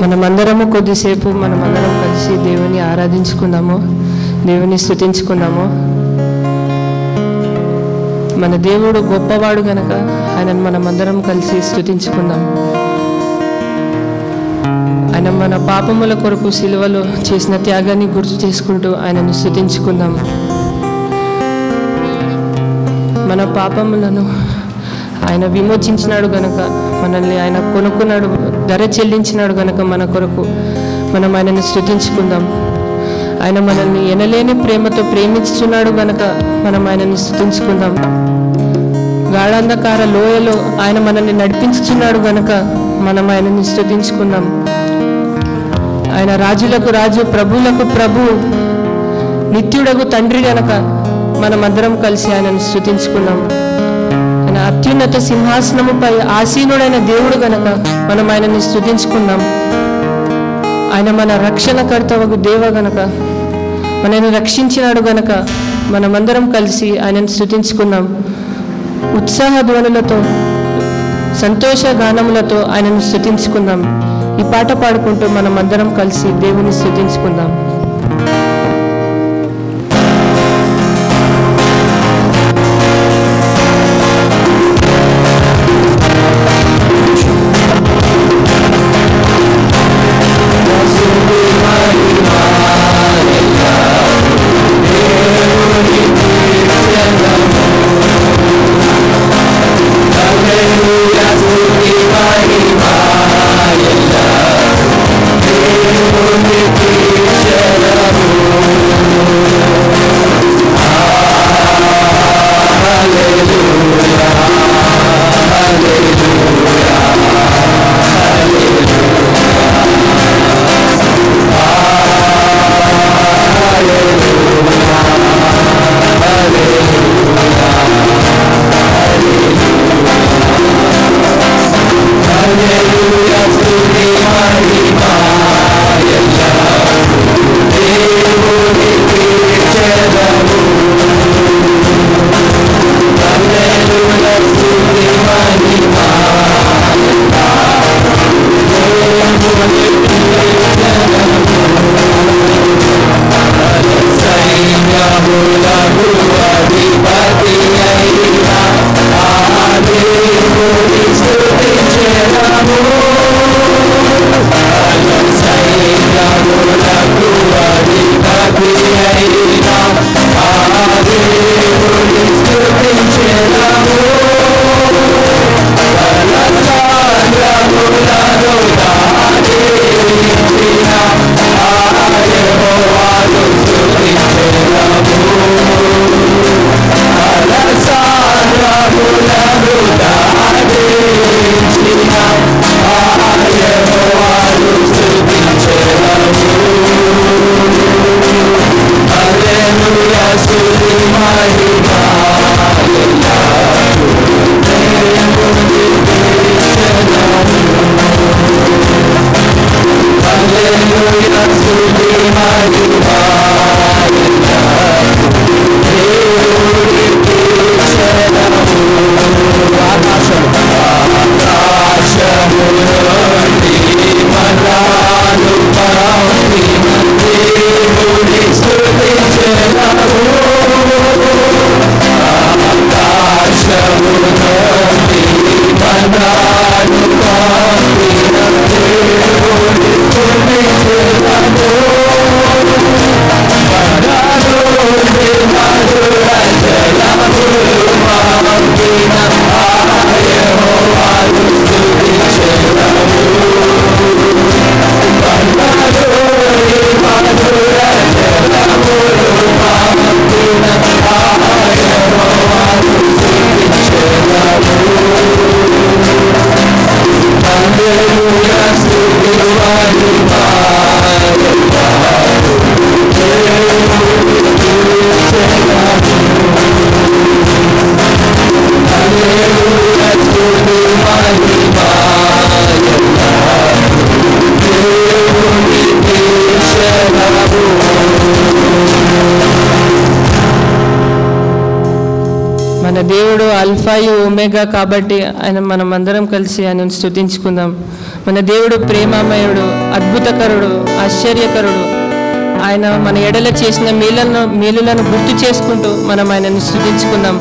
మనమందరము కొద్దిసేపు మనమందరం కలిసి దేవుని ఆరాధించుకుందాము దేవుని స్తుతించుకుందాము మన దేవుడు గొప్పవాడు గనక ఆయనను మనమందరం కలిసి స్తుతించుకుందాం ఆయన మన పాపముల కొరకు సిలువలో చేసిన త్యాగాన్ని గుర్తు చేసుకుంటూ ఆయనను స్తుతించుకుందాం మన పాపములను ఆయన విమోచించినాడు గనక మనల్ని ఆయన కొనుక్కున్నాడు ధర చెల్లించినాడు గనక మన కొరకు మనం ఆయనను స్థుతించుకుందాం ఆయన మనల్ని ఎనలేని ప్రేమతో ప్రేమించుతున్నాడు గనక మనం ఆయనను స్థుతించుకుందాం గాఢాంధకార లోయలో ఆయన మనల్ని నడిపించుచున్నాడు గనక మనం ఆయనని స్థుతించుకుందాం ఆయన రాజులకు రాజు ప్రభువులకు ప్రభు నిత్యుడగు తండ్రి గనక మనమందరం కలిసి ఆయనను స్థుతించుకుందాం ఆయన అత్యున్నత సింహాసనముపై ఆసీనుడైన దేవుడు గనక మనం ఆయనని స్థుతించుకుందాం ఆయన మన రక్షణకర్తవకు దేవ గనక మనని రక్షించినాడు గనక మనమందరం కలిసి ఆయనను స్థుతించుకుందాం ఉత్సాహ ధ్వనులతో సంతోష గానములతో ఆయనను స్థుతించుకుందాం ఈ పాట పాడుకుంటూ మనమందరం కలిసి దేవుని స్థుతించుకుందాం మన దేవుడు అల్ఫాయు ఒమేగా కాబట్టి ఆయన మనం అందరం కలిసి ఆయనను స్తుతించుకుందాం మన దేవుడు ప్రేమమయుడు అద్భుతకరుడు ఆశ్చర్యకరుడు ఆయన మన ఎడల చేసిన మేలను మేలులను గుర్తు చేసుకుంటూ మనం ఆయనను స్థుతించుకుందాం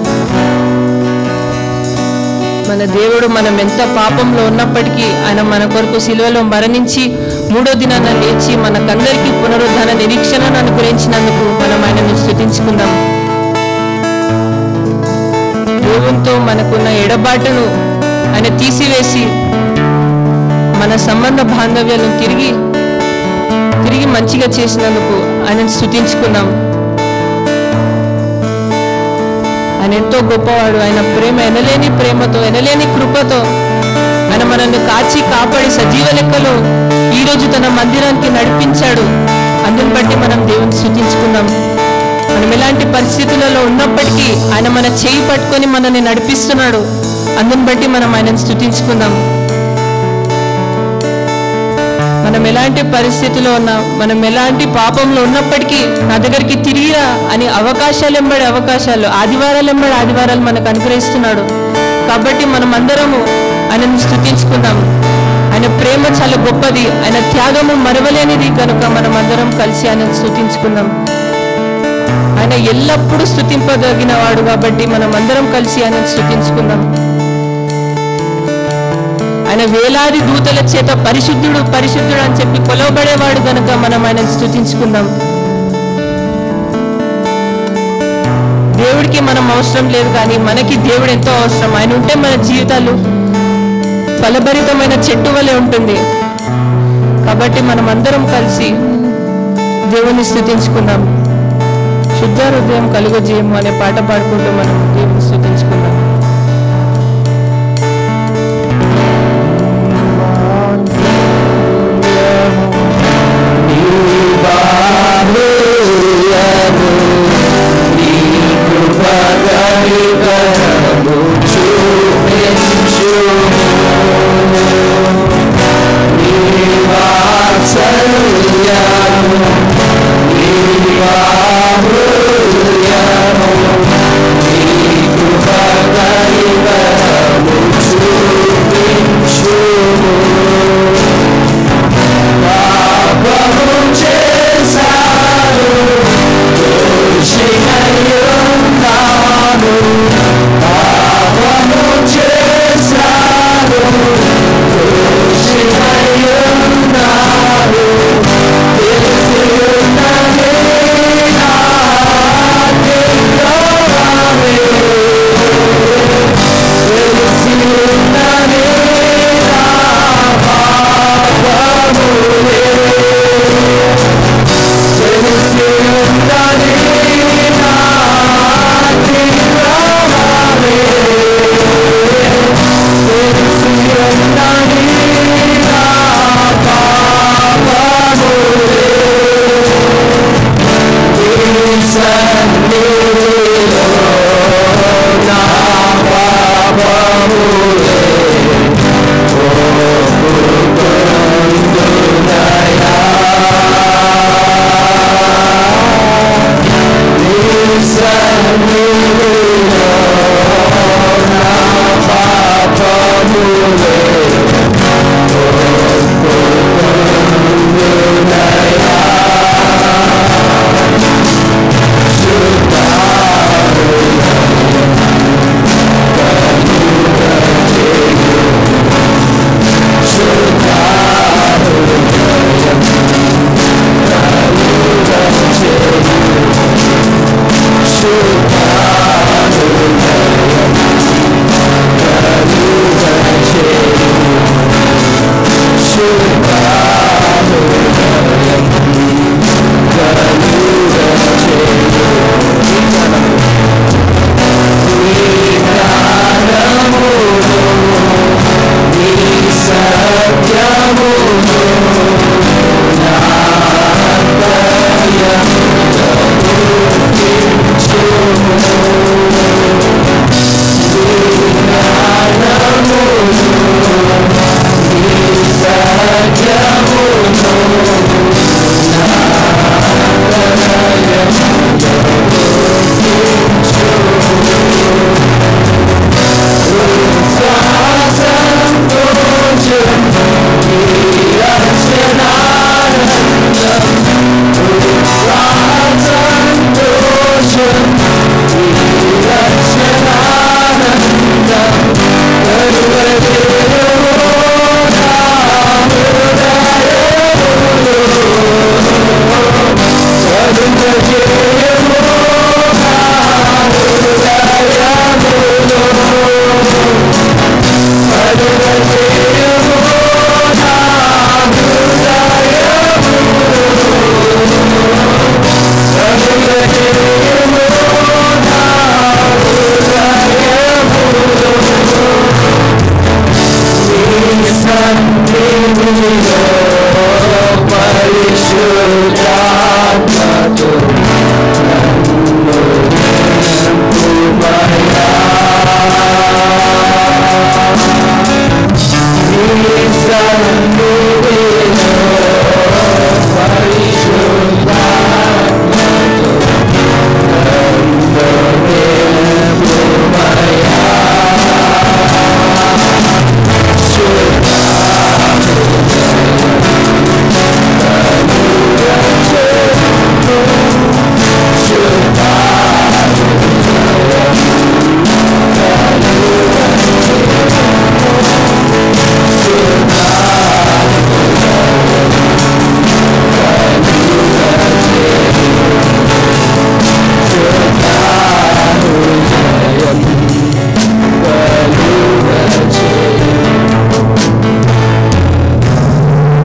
మన దేవుడు మనం ఎంత పాపంలో ఉన్నప్పటికీ ఆయన మన కొరకు సిలువలో మరణించి మూడో దినాన లేచి మనకందరికీ పునరుద్ధాన నిరీక్షణను అనుగ్రహించినందుకు మనం ఆయనను స్థుతించుకుందాం దేవునితో మనకున్న ఎడబాటును ఆయన తీసివేసి మన సంబంధ బాంధవ్యాలను తిరిగి తిరిగి మంచిగా చేసినందుకు ఆయనను స్థుతించుకుందాం ఆయన ఎంతో గొప్పవాడు ఆయన ప్రేమ ఎనలేని ప్రేమతో ఎనలేని కృపతో ఆయన మనల్ని కాచి కాపాడి సజీవ లెక్కలో ఈ రోజు తన మందిరానికి నడిపించాడు అందుని బట్టి మనం దేవుని స్థుతించుకుందాం మనం ఎలాంటి పరిస్థితులలో ఉన్నప్పటికీ ఆయన మన చేయి పట్టుకొని మనల్ని నడిపిస్తున్నాడు అందుని బట్టి మనం ఆయనను స్థుతించుకుందాం మనం ఎలాంటి పరిస్థితిలో ఉన్నా మనం ఎలాంటి పాపంలో ఉన్నప్పటికీ నా దగ్గరికి తిరిగిరా అని అవకాశాలు ఎంబడి అవకాశాలు ఆదివారాలు ఎంబడి ఆదివారాలు మనకు అనుగ్రహిస్తున్నాడు కాబట్టి మనం అందరము ఆయనను స్థుతించుకుందాం ఆయన ప్రేమ చాలా గొప్పది ఆయన త్యాగము మరవలేనిది కనుక మనం అందరం కలిసి ఆయనను స్థుతించుకుందాం ఆయన ఎల్లప్పుడూ స్థుతింపదగిన వాడు కాబట్టి మనం అందరం కలిసి ఆయనను స్థుతించుకుందాం ఆయన వేలాది దూతల చేత పరిశుద్ధుడు పరిశుద్ధుడు అని చెప్పి కొలవబడేవాడు కనుక మనం ఆయన స్థుతించుకుందాం దేవుడికి మనం అవసరం లేదు కానీ మనకి దేవుడు ఎంతో అవసరం ఆయన ఉంటే మన జీవితాలు ఫలభరితమైన చెట్టు వలె ఉంటుంది కాబట్టి మనం అందరం కలిసి దేవుని స్థుతించుకుందాం శుద్ధ హృదయం కలుగజేయము అనే పాట పాడుకుంటూ మనం దేవుని స్థుతి